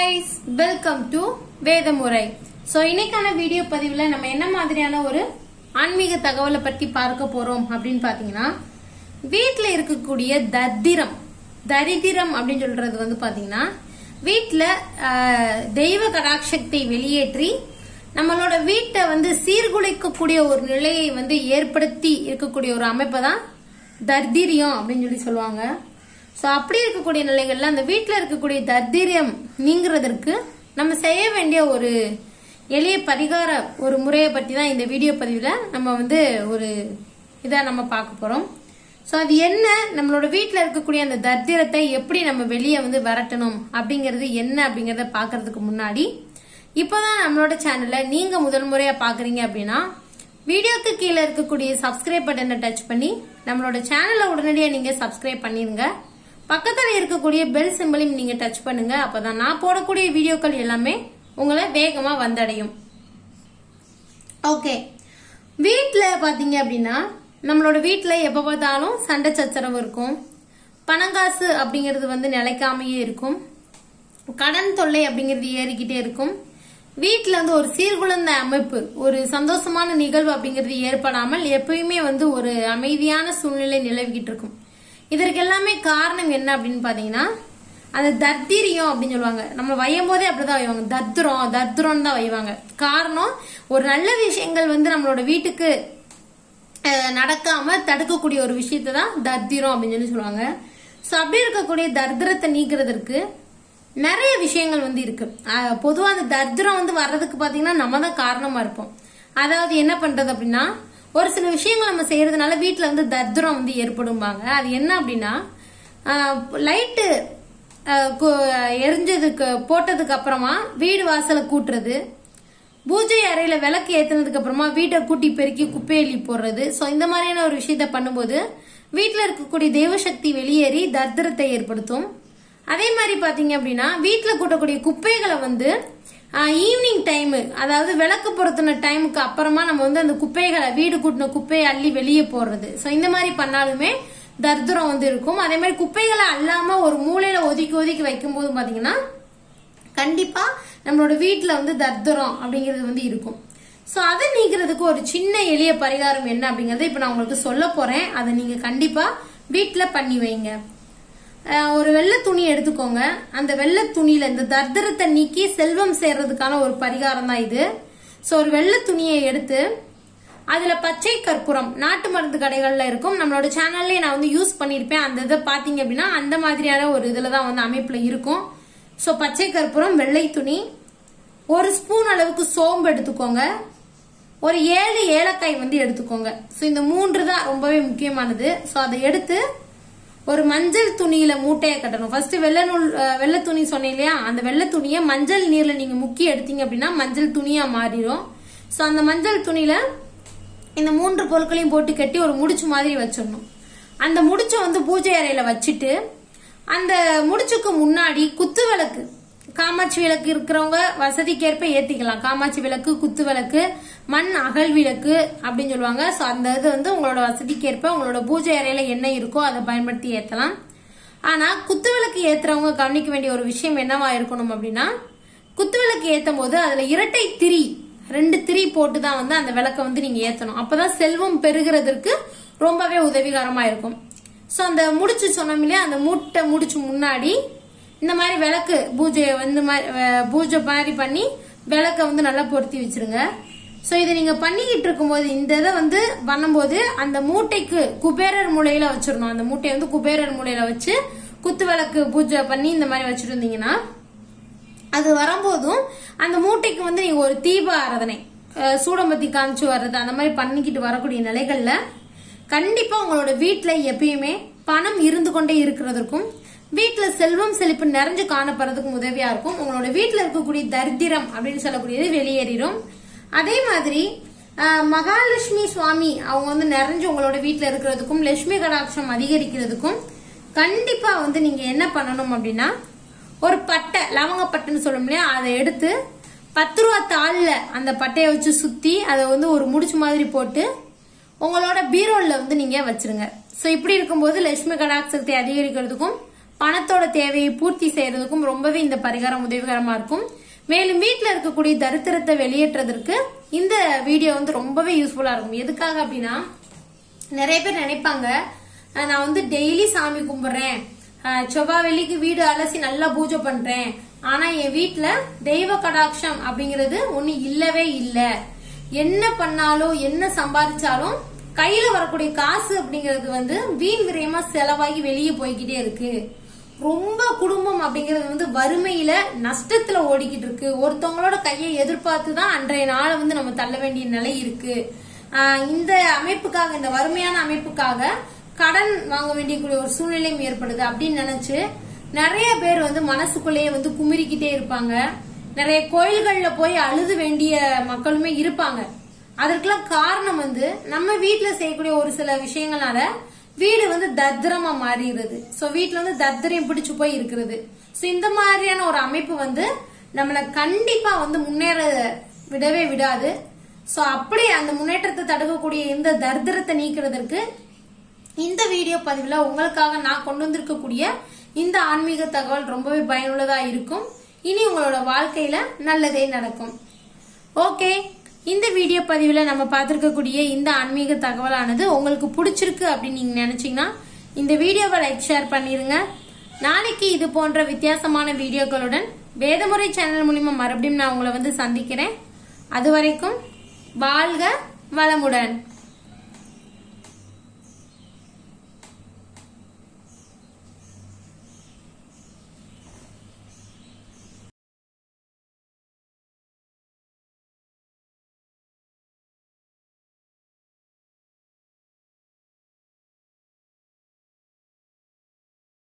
guys welcome to Vedhamurai so இன்னைக்கான video பதிவில் நம்ம என்ன மாதிரியான ஒரு ஆன்மீக தகவலை பற்றி பார்க்க போறோம் அப்படின்னு பார்த்தீங்கன்னா வீட்டில் இருக்கக்கூடிய தத்திரம் தரித்திரம் அப்படின்னு சொல்றது வந்து பார்த்தீங்கன்னா வீட்டில் தெய்வ கடாட்சத்தை வெளியேற்றி நம்மளோட வீட்டை வந்து சீர்குலைக்கக்கூடிய ஒரு நிலையை வந்து ஏற்படுத்தி இருக்கக்கூடிய ஒரு அமைப்பை தான் தர்திரியம் அப்படின்னு சொல்லி சொல்லுவாங்க ஸோ அப்படி இருக்கக்கூடிய நிலைகள்ல அந்த வீட்டில் இருக்கக்கூடிய தர்திரியம் நீங்கிறதற்கு நம்ம செய்ய வேண்டிய ஒரு எளிய பரிகார ஒரு முறையை பற்றி தான் இந்த வீடியோ பதிவில் நம்ம வந்து ஒரு இதாக நம்ம பார்க்க போகிறோம் ஸோ அது என்ன நம்மளோட வீட்டில் இருக்கக்கூடிய அந்த தர்திரத்தை எப்படி நம்ம வெளியே வந்து விரட்டணும் அப்படிங்கிறது என்ன அப்படிங்கிறத பார்க்கறதுக்கு முன்னாடி இப்போதான் நம்மளோட சேனலை நீங்க முதல் முறையா பாக்குறீங்க அப்படின்னா வீடியோக்கு கீழே இருக்கக்கூடிய சப்ஸ்கிரைப் பட்டனை டச் பண்ணி நம்மளோட சேனலை உடனடியாக நீங்க சப்ஸ்கிரைப் பண்ணிருங்க பக்கத்துல இருக்கக்கூடிய பெல் சிம்பிளையும் நீங்க டச் பண்ணுங்க அப்பதான் நான் போடக்கூடிய வீடியோக்கள் எல்லாமே உங்களை வேகமா வந்தடையும் ஓகே வீட்டில் பார்த்தீங்க அப்படின்னா நம்மளோட வீட்டில் எப்போ பார்த்தாலும் சண்டை சச்சரவு இருக்கும் பணங்காசு அப்படிங்கிறது வந்து நிலைக்காமையே இருக்கும் கடன் தொல்லை அப்படிங்கிறது ஏறிக்கிட்டே இருக்கும் வீட்டில் வந்து ஒரு சீர்குலைந்த அமைப்பு ஒரு சந்தோஷமான நிகழ்வு அப்படிங்கிறது ஏற்படாமல் எப்பயுமே வந்து ஒரு அமைதியான சூழ்நிலை நிலவிக்கிட்டு இருக்கும் இதற்கு எல்லாமே காரணம் என்ன அப்படின்னு பார்த்தீங்கன்னா அந்த தத்திரியம் அப்படின்னு சொல்லுவாங்க நம்ம வையும் போதே அப்படிதான் வைவாங்க தத்ரம் தத்ரம் தான் வைவாங்க காரணம் ஒரு நல்ல விஷயங்கள் வந்து நம்மளோட வீட்டுக்கு அஹ், நடக்காம தடுக்கக்கூடிய ஒரு விஷயத்தை தான் தத்திரம் அப்படின்னு சொல்லி சொல்லுவாங்க ஸோ அப்படி இருக்கக்கூடிய தரித்திரத்தை நீக்கிறதுக்கு நிறைய விஷயங்கள் வந்து இருக்கு அஹ், பொதுவா அந்த தரித்திரம் வந்து வர்றதுக்கு பாத்தீங்கன்னா நம்ம தான் காரணமா இருப்போம் அதாவது என்ன பண்றது அப்படின்னா ஒரு சில விஷயங்கள் நம்ம செய்யறதுனால வீட்டுல வந்து தரித்திரம் வந்து ஏற்படும்பாங்க அது என்ன அப்படின்னா லைட்டு எரிஞ்சதுக்கு போட்டதுக்கு அப்புறமா வீடு வாசலை கூட்டுறது பூஜை அறையில விளக்கு ஏத்துனதுக்கு அப்புறமா வீட்டை கூட்டி பெருக்கி குப்பையெல்லி போடுறது சோ இந்த மாதிரியான ஒரு விஷயத்த பண்ணும்போது வீட்டுல இருக்கக்கூடிய தெய்வசக்தி வெளியேறி தரித்திரத்தை ஏற்படுத்தும் அதே மாதிரி பாத்தீங்க அப்படின்னா வீட்டுல கூட்டக்கூடிய குப்பைகளை வந்து ஈவினிங் டைம் அதாவது விளக்கு பொருத்தின டைமுக்கு அப்புறமா நம்ம வந்து அந்த குப்பைகளை வீடு கூட்டின குப்பையை அள்ளி வெளியே போடுறது சோ இந்த மாதிரி பண்ணாலுமே தரித்திரம் வந்து இருக்கும் அதே மாதிரி குப்பைகளை அல்லாம ஒரு மூலையில ஒதுக்கி ஒதுக்கி வைக்கும்போது பாத்தீங்கன்னா கண்டிப்பா நம்மளோட வீட்ல வந்து தர்தரம் அப்படிங்கிறது வந்து இருக்கும் சோ அதை நீக்கிறதுக்கு ஒரு சின்ன எளிய பரிகாரம் என்ன அப்படிங்கறத இப்ப நான் உங்களுக்கு சொல்ல போறேன் அதை நீங்க கண்டிப்பா வீட்ல பண்ணி வைங்க அஹ் ஒரு வெள்ளை துணி எடுத்துக்கோங்க அந்த வெள்ளை துணியில இந்த தர்தரத்தை நீக்கி செல்வம் சேர்றதுக்கான ஒரு பரிகாரம் தான் இது சோ ஒரு வெள்ளை துணியை எடுத்து அதுல பச்சை கற்பூரம் நாட்டு மருந்து கடைகள்ல இருக்கும் நம்மளோட சேனல்லே நான் வந்து யூஸ் பண்ணிருப்பேன் அந்த இதை பாத்தீங்க அப்படின்னா அந்த மாதிரியான ஒரு இதுல தான் வந்து அமைப்புல இருக்கும் சோ பச்சை கற்பூரம் வெள்ளை துணி ஒரு ஸ்பூன் அளவுக்கு சோம்பு எடுத்துக்கோங்க ஒரு ஏழு ஏலக்காய் வந்து எடுத்துக்கோங்க சோ இந்த மூன்று தான் ரொம்பவே முக்கியமானது சோ அதை எடுத்து ஒரு மஞ்சள் துணியில மூட்டையை கட்டணும் ஃபர்ஸ்ட் வெள்ளை நூல் அஹ், வெள்ளை துணி சொன்னேன் இல்லையா அந்த வெள்ளை துணியை மஞ்சள் நீர்ல நீங்க முக்கி எடுத்தீங்க அப்படின்னா மஞ்சள் துணியா மாறிடும் சோ அந்த மஞ்சள் துணியில இந்த மூன்று பொருட்களையும் போட்டு கட்டி ஒரு முடிச்சு மாதிரி வச்சிடணும் அந்த முடிச்ச வந்து பூஜை அறையில வச்சுட்டு அந்த முடிச்சுக்கு முன்னாடி குத்து விளக்கு காமாட்சி விளக்கு இருக்கிறவங்க வசதிக்கேற்ப ஏத்திக்கலாம் காமாட்சி விளக்கு குத்து விளக்கு மண் அகல் விளக்கு அப்படின்னு சொல்லுவாங்க சோ அந்த இது வந்து உங்களோட வசதிக்கேற்ப உங்களோட பூஜை அறையில என்ன இருக்கோ அதை பயன்படுத்தி ஏத்தலாம் ஆனா குத்து விளக்கு ஏத்துறவங்க கவனிக்க வேண்டிய ஒரு விஷயம் என்னவா இருக்கணும் அப்படின்னா குத்து விளக்கு ஏத்தும் போது அதுல இரட்டை திரி ரெண்டு திரி போட்டு தான் வந்து அந்த விளக்க வந்து நீங்க ஏத்தணும் அப்பதான் செல்வம் பெருகிறதுக்கு ரொம்பவே உதவிகரமா இருக்கும் சோ அந்த முடிச்சு சொன்னோம் இல்லையா அந்த மூட்டை முடிச்சு முன்னாடி இந்த மாதிரி விளக்கு பூஜையை வந்து மாதிரி அஹ், பூஜை மாதிரி பண்ணி விளக்க வந்து நல்லா பொருத்தி வச்சிருங்க சோ இதை நீங்க பண்ணிக்கிட்டு இருக்கும்போது இந்த இதை வந்து பண்ணும்போது அந்த மூட்டைக்கு குபேரர் மூலையில வச்சிடணும் அந்த மூட்டையை வந்து குபேரர் மூலையில வச்சு குத்து விளக்கு பூஜை பண்ணி இந்த மாதிரி வச்சிட்டு இருந்தீங்கன்னா அது வரும்போதும் அந்த மூட்டைக்கு வந்து நீங்க ஒரு தீப ஆராதனை அஹ், சூடம்பத்தி காமிச்சு வர்றது அந்த மாதிரி பண்ணிக்கிட்டு வரக்கூடிய நிலைகள்ல கண்டிப்பா உங்களோட வீட்ல எப்பயுமே பணம் இருந்து கொண்டே இருக்கிறதுக்கும் வீட்ல செல்வம் செழிப்பு நிறைஞ்சு காணப்படுறதுக்கும் உதவியா இருக்கும் உங்களோட வீட்ல இருக்கக்கூடிய தரித்திரம் அப்படின்னு சொல்லக்கூடியது வெளியேறிடும் அதே மாதிரி அஹ், மகாலட்சுமி சுவாமி அவங்க வந்து நிறைஞ்சு உங்களோட வீட்ல இருக்கிறதுக்கும் லட்சுமி கடாட்சம் அதிகரிக்கிறதுக்கும் கண்டிப்பா வந்து நீங்க என்ன பண்ணணும் அப்படின்னா ஒரு பட்டை லவங்கப்பட்டைன்னு சொல்லும் இல்லையா அதை எடுத்து பத்து ரூபா தாள்ல அந்த பட்டையை வச்சு சுத்தி அதை வந்து ஒரு முடிச்சு மாதிரி போட்டு உங்களோட பீரோல்ல வந்து நீங்க வச்சிருங்க சோ இப்படி இருக்கும்போது லட்சுமி கடாட்சத்தை அதிகரிக்கிறதுக்கும் பணத்தோட தேவையை பூர்த்தி செய்யறதுக்கும் ரொம்பவே இந்த பரிகாரம் உதவிகரமா இருக்கும் மேலும் வீட்டில் இருக்கக்கூடிய தரித்திரத்தை வெளியேற்றதற்கு இந்த வீடியோ வந்து ரொம்பவே யூஸ்ஃபுல்லா இருக்கும் எதுக்காக அப்படின்னா நிறைய பேர் நினைப்பாங்க அஹ் நான் வந்து டெய்லி சாமி கும்பிடுறேன் அஹ் செவ்வாய் வெள்ளிக்கு வீடு அலசி நல்லா பூஜை பண்றேன் ஆனா என் வீட்ல தெய்வ கடாட்சம் அப்படிங்கிறது ஒண்ணு இல்லவே இல்ல என்ன பண்ணாலும் என்ன சம்பாதிச்சாலும் கையில வரக்கூடிய காசு அப்படிங்கிறது வந்து வீண் விரயமா செலவாகி வெளியே போய்கிட்டே இருக்கு ரொம்ப குடும்பம் அப்படிங்கிறது வந்து வறுமையில நஷ்டத்துல ஓடிக்கிட்டு இருக்கு ஒருத்தவங்களோட கையை எதிர்பார்த்து தான் அன்றைய நாளை வந்து நம்ம தள்ள வேண்டிய நிலை இருக்கு ஆஹ் இந்த அமைப்புக்காக இந்த வறுமையான அமைப்புக்காக கடன் வாங்க வேண்டியக்கூடிய ஒரு சூழ்நிலையும் ஏற்படுது அப்படின்னு நினைச்சு நிறைய பேர் வந்து மனசுக்குள்ளேயே வந்து குமிரிக்கிட்டே இருப்பாங்க நிறைய கோயில்கள்ல போய் அழுது வேண்டிய மக்களுமே இருப்பாங்க அதற்கெல்லாம் காரணம் வந்து நம்ம வீட்ல செய்யக்கூடிய ஒரு சில விஷயங்களால வீடு வந்து தத்திரமா மாறிடுது சோ வீட்ல வந்து தத்திரம் பிடிச்சு போய் இருக்கிறது சோ இந்த மாதிரியான ஒரு அமைப்பு வந்து நம்மள கண்டிப்பா வந்து முன்னேற விடவே விடாது சோ அப்படி அந்த முன்னேற்றத்தை தடுக்கக்கூடிய இந்த தரித்திரத்தை நீக்கிறதுக்கு இந்த வீடியோ பதிவுல உங்களுக்காக நான் கொண்டு வந்திருக்கக்கூடிய இந்த ஆன்மீக தகவல் ரொம்பவே பயனுள்ளதா இருக்கும் இனி உங்களோட வாழ்க்கையில நல்லதே நடக்கும் ஓகே இந்த வீடியோ பதிவுல நம்ம பார்த்திருக்கக்கூடிய இந்த ஆன்மீக தகவலானது உங்களுக்கு பிடிச்சிருக்கு அப்படின்னு நீங்க நினைச்சீங்கன்னா இந்த வீடியோவை லைக் ஷேர் பண்ணிருங்க நாளைக்கு இது போன்ற வித்தியாசமான வீடியோக்களுடன் வேதமுறை சேனல் மூலியமா மறுபடியும் நான் உங்களை வந்து சந்திக்கிறேன் அது வரைக்கும் வாழ்க வளமுடன்